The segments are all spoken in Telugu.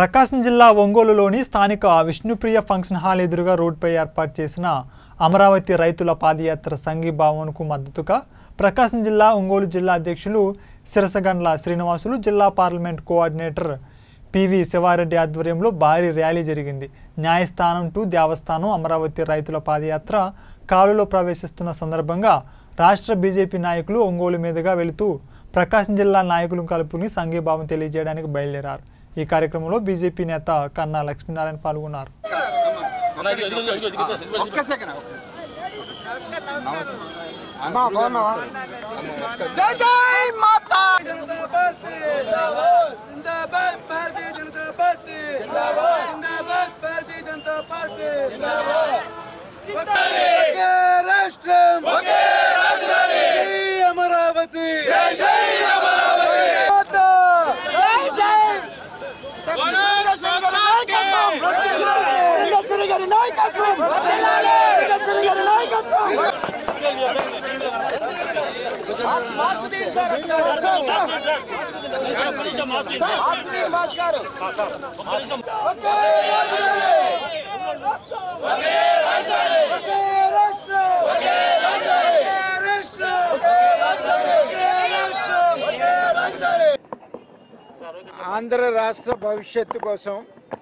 ప్రకాశం జిల్లా ఒంగోలులోని స్థానిక విష్ణుప్రియ ఫంక్షన్ హాల్ ఎదురుగా రోడ్డుపై ఏర్పాటు చేసిన అమరావతి రైతుల పాదయాత్ర సంఘీభావనకు మద్దతుగా ప్రకాశం జిల్లా ఒంగోలు జిల్లా అధ్యక్షులు సిరసగండ్ల శ్రీనివాసులు జిల్లా పార్లమెంట్ కోఆర్డినేటర్ పివి శివారెడ్డి ఆధ్వర్యంలో భారీ ర్యాలీ జరిగింది న్యాయస్థానం టు దేవస్థానం అమరావతి రైతుల పాదయాత్ర కాలులో ప్రవేశిస్తున్న సందర్భంగా రాష్ట్ర బీజేపీ నాయకులు ఒంగోలు మీదుగా వెళుతూ ప్రకాశం జిల్లా నాయకులను కలుపుని సంఘీభావం తెలియజేయడానికి బయలుదేరారు ఈ కార్యక్రమంలో బీజేపీ నేత కన్నా లక్ష్మీనారాయణ పాల్గొన్నారు జై జై మాతా జనతా పార్టీ జిందాబాద్ జిందాబాద్ భారతీయ జనతా పార్టీ జిందాబాద్ జిందాబాద్ భారతీయ జనతా పార్టీ జిందాబాద్ ఒకే రాష్ట్రం ఒకే రాజధాని జై అమరావతి జై జై అమరావతి జై జై ఒకే రాష్ట్రం ఒకే రాజధాని ఒకే రాష్ట్రం ఒకే రాజధాని ఒకే రాష్ట్రం ఒకే రాజధాని ఆంధ్ర రాష్ట్ర భవిష్యత్తు కోసం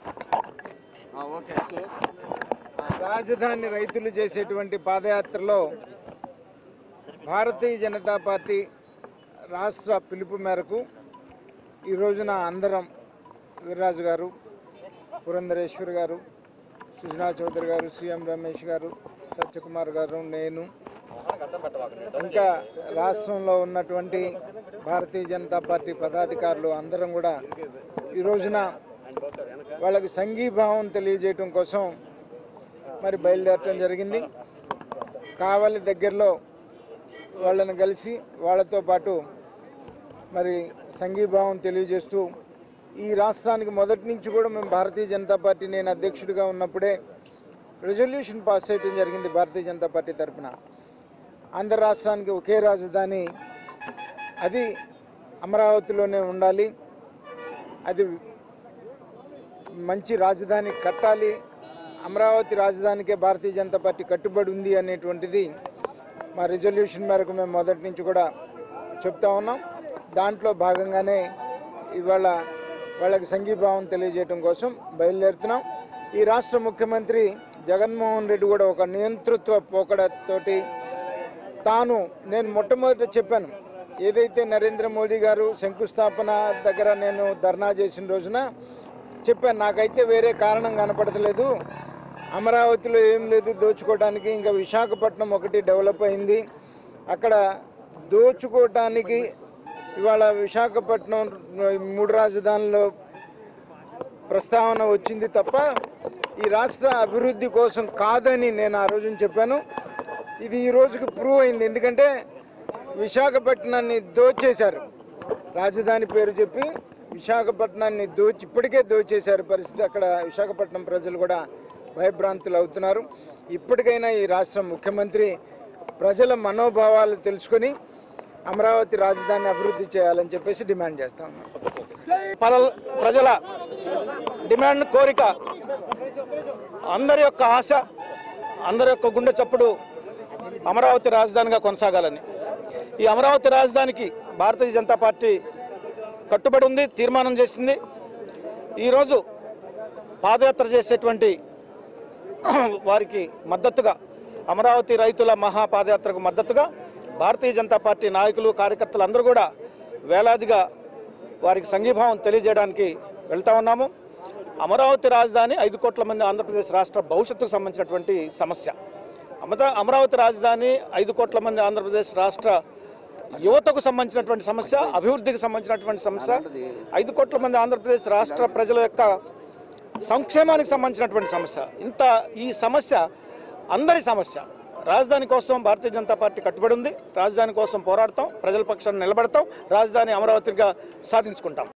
రాజధాని రైతులు చేసేటువంటి పాదయాత్రలో భారతీయ జనతా పార్టీ రాష్ట్ర పిలుపు మేరకు ఈ రోజున అందరం వీర్రాజు గారు పురంధరేశ్వర్ గారు సుజనా చౌదరి గారు సీఎం రమేష్ గారు సత్యకుమార్ గారు నేను ఇంకా రాష్ట్రంలో ఉన్నటువంటి భారతీయ జనతా పార్టీ పదాధికారులు అందరం కూడా ఈ రోజున వాళ్ళకి సంఘీభావం తెలియజేయటం కోసం మరి బయలుదేరటం జరిగింది కావలి దగ్గరలో వాళ్ళని కలిసి వాళ్ళతో పాటు మరి సంఘీభావం తెలియజేస్తూ ఈ రాష్ట్రానికి మొదటి నుంచి కూడా మేము భారతీయ జనతా పార్టీ నేను అధ్యక్షుడిగా ఉన్నప్పుడే రెజల్యూషన్ పాస్ చేయడం జరిగింది భారతీయ జనతా పార్టీ తరఫున ఆంధ్ర రాష్ట్రానికి ఒకే రాజధాని అది అమరావతిలోనే ఉండాలి అది మంచి రాజధాని కట్టాలి అమరావతి రాజధానికే భారతీయ జనతా పార్టీ కట్టుబడి ఉంది అనేటువంటిది మా రిజల్యూషన్ మేరకు మేము మొదటి నుంచి కూడా చెప్తా ఉన్నాం దాంట్లో భాగంగానే ఇవాళ వాళ్ళకి సంఘీభావం తెలియజేయడం కోసం బయలుదేరుతున్నాం ఈ రాష్ట్ర ముఖ్యమంత్రి జగన్మోహన్ రెడ్డి కూడా ఒక నియంతృత్వ పోకడతోటి తాను నేను మొట్టమొదట చెప్పాను ఏదైతే నరేంద్ర మోదీ గారు శంకుస్థాపన దగ్గర నేను ధర్నా చేసిన రోజున చెప్పాను నాకైతే వేరే కారణం కనపడతలేదు అమరావతిలో ఏం లేదు దోచుకోవడానికి ఇంకా విశాఖపట్నం ఒకటి డెవలప్ అయింది అక్కడ దోచుకోవటానికి ఇవాళ విశాఖపట్నం మూడు రాజధానుల్లో ప్రస్తావన వచ్చింది తప్ప ఈ రాష్ట్ర అభివృద్ధి కోసం కాదని నేను ఆ రోజున చెప్పాను ఇది ఈ రోజుకి ప్రూవ్ అయింది ఎందుకంటే విశాఖపట్నాన్ని దోచేశారు రాజధాని పేరు చెప్పి విశాఖపట్నాన్ని దోచి ఇప్పటికే దోచేశారు పరిస్థితి అక్కడ విశాఖపట్నం ప్రజలు కూడా భయభ్రాంతులు అవుతున్నారు ఇప్పటికైనా ఈ రాష్ట్ర ముఖ్యమంత్రి ప్రజల మనోభావాలు తెలుసుకొని అమరావతి రాజధాని అభివృద్ధి చేయాలని చెప్పేసి డిమాండ్ చేస్తా ఉన్నాం పల- ప్రజల డిమాండ్ కోరిక అందరి యొక్క ఆశ అందరి యొక్క గుండె చప్పుడు అమరావతి రాజధానిగా కొనసాగాలని ఈ అమరావతి రాజధానికి భారతీయ జనతా పార్టీ కట్టుబడి ఉంది తీర్మానం చేసింది ఈరోజు పాదయాత్ర చేసేటువంటి వారికి మద్దతుగా అమరావతి రైతుల మహా పాదయాత్రకు మద్దతుగా భారతీయ జనతా పార్టీ నాయకులు కార్యకర్తలు అందరూ కూడా వేలాదిగా వారికి సంఘీభావం తెలియజేయడానికి వెళ్తా ఉన్నాము అమరావతి రాజధాని ఐదు కోట్ల మంది ఆంధ్రప్రదేశ్ రాష్ట్ర భవిష్యత్తుకు సంబంధించినటువంటి సమస్య అమత అమరావతి రాజధాని ఐదు కోట్ల మంది ఆంధ్రప్రదేశ్ రాష్ట్ర యువతకు సంబంధించినటువంటి సమస్య అభివృద్ధికి సంబంధించినటువంటి సమస్య ఐదు కోట్ల మంది ఆంధ్రప్రదేశ్ రాష్ట్ర ప్రజల యొక్క సంక్షేమానికి సంబంధించినటువంటి సమస్య ఇంత ఈ సమస్య అందరి సమస్య రాజధాని కోసం భారతీయ జనతా పార్టీ కట్టుబడి ఉంది రాజధాని కోసం పోరాడతాం ప్రజల పక్షాన్ని నిలబడతాం రాజధాని అమరావతిగా సాధించుకుంటాం